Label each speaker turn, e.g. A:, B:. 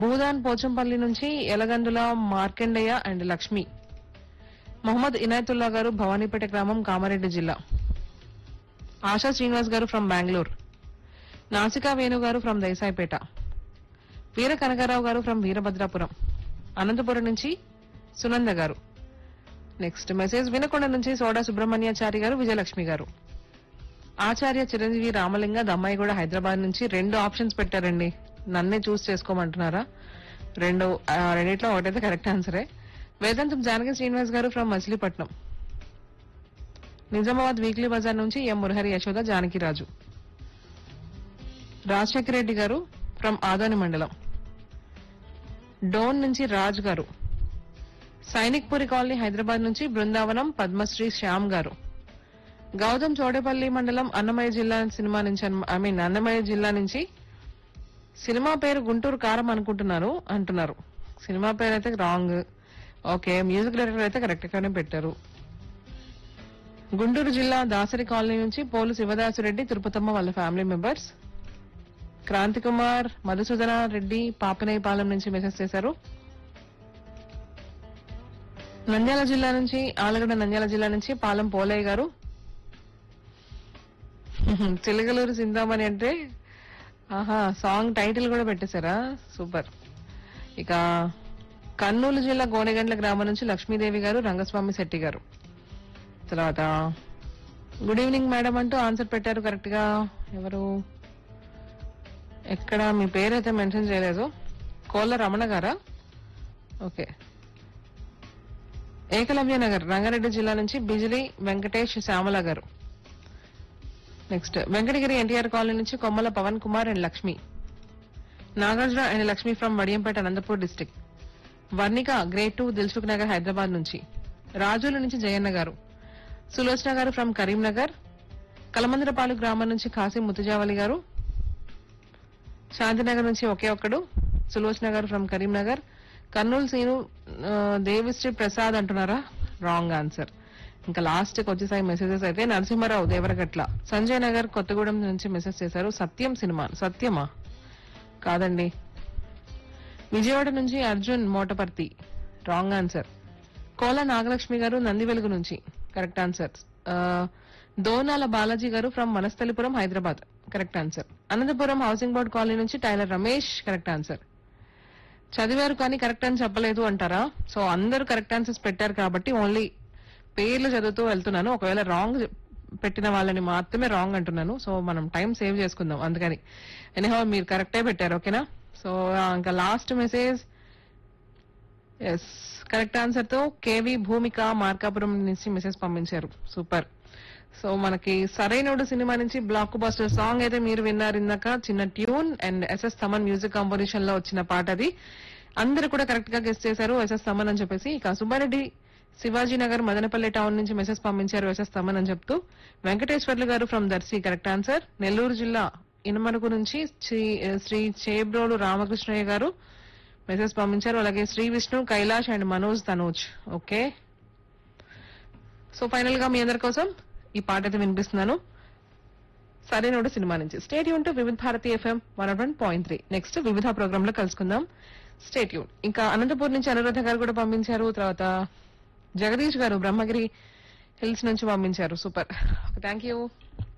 A: భూదాన్ పోచంపల్లి నుంచి ఎలగందుల మార్కండయ్య అండ్ లక్ష్మి మొహమ్మద్ ఇనాయతుల్లా గారు భవానీపేట గ్రామం కామారెడ్డి జిల్లా ఆశా శ్రీనివాస్ గారు ఫ్రమ్ బెంగళూరు నాసికా వేణు గారు ఫ్రమ్ దేశాయిపేట వీర కనకారావు గారు ఫ్రమ్ వీరభద్రాపురం అనంతపురం నుంచి సునంద గారు నెక్స్ట్ మెసేజ్ వినకొండ నుంచి సోడా సుబ్రహ్మణ్యాచారి గారు విజయలక్ష్మి గారు ఆచార్య చిరంజీవి రామలింగ దమ్మాయిగూడ హైదరాబాద్ నుంచి రెండు ఆప్షన్స్ పెట్టారండి నన్నే చూస్ చేసుకోమంటున్నారా రెండు ఆ, రెండిట్లో ఒకటైతే కరెక్ట్ ఆన్సరే వేదాంతం జానకి శ్రీనివాస్ గారు ఫ్రమ్ మచిలీపట్నం నిజామాబాద్ వీక్లీ బజార్ నుంచి ఎం మురహరి యశోద జానకిరాజు రాజశేఖర రెడ్డి గారు ఫ్రమ్ ఆదోని మండలం డోన్ నుంచి రాజ్ గారు సైనిక్పురి కాలనీ హైదరాబాద్ నుంచి బృందావనం పద్మశ్రీ శ్యామ్ గారు గౌతమ్ చోడేపల్లి మండలం అన్నమయ్య జిల్లా సినిమా నుంచి ఐ మీన్ అన్నమయ్య జిల్లా నుంచి సినిమా పేరు గుంటూరు కారం అనుకుంటున్నారు అంటున్నారు సినిమా పేరు అయితే రాంగ్ ఓకే మ్యూజిక్ డైరెక్టర్ అయితే కరెక్ట్ గానే పెట్టారు గుంటూరు జిల్లా దాసరి కాలనీ నుంచి పోలు శివదాసురెడ్డి తిరుపతమ్మ వాళ్ళ ఫ్యామిలీ మెంబర్స్ క్రాంతి కుమార్ మధుసూదన రెడ్డి పాపనేయపాలెం నుంచి మెసేజ్ చేశారు నంద్యాల జిల్లా నుంచి ఆలగడ్డ నంద్యాల జిల్లా నుంచి పాలెం పోలయ్య గారు చిలకలూరు సిందామణి అంటే ఆహా సాంగ్ టైటిల్ కూడా పెట్టేశారా సూపర్ ఇక కర్నూలు జిల్లా గోనెగండ్ల గ్రామం నుంచి లక్ష్మీదేవి గారు రంగస్వామి శెట్టి గారు తర్వాత గుడ్ ఈవినింగ్ మేడం అంటూ ఆన్సర్ పెట్టారు కరెక్ట్ గా ఎవరు ఎక్కడ మీ పేరు అయితే మెన్షన్ చేయలేదు కోళ్ళ రమణ గారా ఓకే ఏకలవ్య నగర్ రంగారెడ్డి జిల్లా నుంచి బిజిలి వెంకటేష్ శ్యామల గారు నెక్స్ట్ వెంకటగిరి ఎన్టీఆర్ కాలనీ నుంచి Kommala Pavan Kumar and Lakshmi Nagarjuna and Lakshmi from Vadiyampeta Anantapur district Varnika గ్రేట్ టూ దిల్సుఖ్ నగర్ హైదరాబాద్ నుంచి రాజుల నుంచి జయన్న గారు సులోచన గారు ఫ్రమ్ కరీంనగర్ కలమందరపాలు గ్రామం నుంచి కాసిం ముతుజావలి గారు శాంతినగర్ నుంచి ఒకే ఒక్కడు సులోచన గారు ఫ్రమ్ కరీంనగర్ కర్నూలు సీను ఆ, దేవిశ్రీ ప్రసాద్ అంటున్నారా రాంగ్ ఆన్సర్ ఇంకా లాస్ట్ కి వచ్చేసాయి మెసేజెస్ అయితే నరసింహారావు దేవరగట్ల సంజయ్ నగర్ కొత్తగూడెం నుంచి మెసేజ్ చేశారు సత్యం సినిమా సత్యమా కాదండి విజయవాడ నుంచి అర్జున్ మోటపర్తి రాంగ్ ఆన్సర్ కోల నాగలక్ష్మి గారు నంది వెలుగు నుంచి కరెక్ట్ ఆన్సర్ ఆ, Donala Balaji garu from Manasthalipuram Hyderabad correct answer Anantapuram housing board colony నుంచి టైలర్ రమేష్ కరెక్ట్ ఆన్సర్ చదివారు కానీ కరెక్ట్ అని చెప్పలేదు అంటారా సో అందరూ కరెక్ట్ ఆన్సర్స్ పెట్టారు కాబట్టి ఓన్లీ పేర్లు చదువుతూ వెళ్తున్నాను ఒకవేళ రాంగ్ పెట్టిన వాళ్ళని మాత్రమే రాంగ్ అంటున్నాను సో మనం టైం సేవ్ చేసుకుందాం అందుకని ఎనీహౌ మీరు కరెక్టే పెట్టారు ఓకేనా సో ఇంకా last message yes correct answer తో కేవి భూమిక మార్కాపురం నుంచి మెసేజ్ పంపించారు సూపర్ సో మనకి సరైనోడు సినిమా నుంచి బ్లాక్ బస్టర్ సాంగ్ అయితే మీరు విన్నారు ఇందాక చిన్న tune and SS Thaman music composition లో వచ్చిన పాట అది అందరూ కూడా కరెక్ట్ గా గెస్ట్ చేశారు ఎస్ఎస్ తమన్ అని చెప్పేసి ఇక సుబ్బారెడ్డి శివాజీ నగర్ మదనపల్లి టౌన్ నుంచి మెసేజ్ పంపించారు ఎస్ఎస్ తమన్ అని చెప్తూ Venkateswarlu garu from Darsi correct answer Nellore జిల్లా ఇనుమనుగు నుంచి శ్రీ- శ్రీ చేబ్రోలు రామకృష్ణయ్య గారు మెసేజ్ పంపించారు అలాగే Shri Vishnu Kailash and Manoj Tanoj okay so final గా మీ అందరి కోసం ఈ పాట అయితే వినిపిస్తున్నాను సరైనోడు సినిమా నుంచి స్టేట్ యూన్ to Vividh Bharati FM one one point three next వివిధ ప్రోగ్రామ్ లో కలుసుకుందాం స్టేట్ యూన్ ఇంకా అనంతపూర్ నుంచి అనురాధ గారు కూడా పంపించారు తర్వాత జగదీష్ గారు బ్రహ్మగిరి హిల్స్ నుంచి పంపించారు సూపర్ థ్యాంక్ యూ